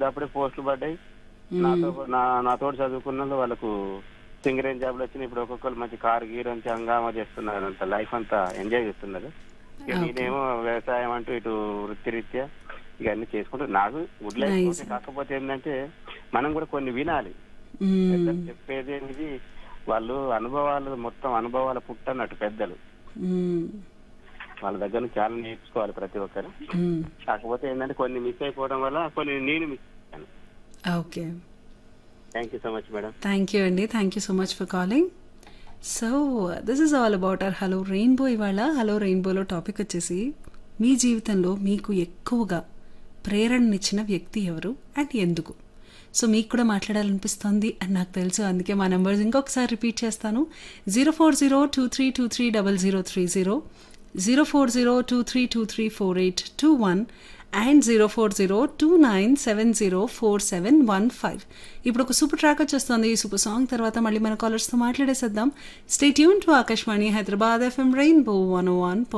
అప్పుడప్పుడే పోస్టులు పడ్డాయి నాతో నా నాతో చదువుకున్న వాళ్ళు వాళ్ళకు సింగరేం జాబ్లు వచ్చినాయి ఇప్పుడు ఒక్కొక్కరు మంచి కారు గీరు నుంచి హంగామా చేస్తున్నారు అంత లైఫ్ అంతా ఎంజాయ్ చేస్తున్నారు ఇక నేనేమో వ్యవసాయం అంటూ ఇటు వృత్తిరీత్యా ఇక అన్ని చేసుకుంటూ నాకు గుడ్ లైఫ్ Nice. ఓకే. కాకపోతే ఏంటంటే మనం కూడా కొన్ని వినాలి మ్మ్. పెద్దలు చెప్పేది అనేది వాళ్ళు అనుభవాలు మొత్తం అనుభవాల పుట్టన్నట్టు పెద్దలు మ్మ్. వాళ్ళ దగ్గర నుంచి చాలా నేర్చుకోవాలి ప్రతి ఒక్కరు మ్మ్. కాకపోతే ఏంటంటే కొన్ని మిస్ అయిపోవడం వల్ల కొన్ని నేను మిస్ అయ్యాను okay thank you so much madam thank you అండి thank you so much for calling so this is all about our hello rainbow ఇవాళ హలో రెయిన్బోలో టాపిక్ వచ్చేసి మీ జీవితంలో మీకు ఎక్కువగా ప్రేరణనిచ్చిన వ్యక్తి ఎవరు అండ్ ఎందుకు సో మీకు కూడా మాట్లాడాలనిపిస్తుంది అని నాకు తెలుసు అందుకే మా నెంబర్స్ ఇంకొకసారి రిపీట్ చేస్తాను zero four zero two three two three double zero three zero zero four zero two three two three four eight two one and zero four zero two nine seven zero four seven one five ఇప్పుడు ఒక super track వచ్చేస్తుంది ఈ super song తర్వాత మళ్ళీ మన కాలర్స్తో మాట్లాడేసేద్దాం stay tune to Akashvani Hyderabad FM rainbow one one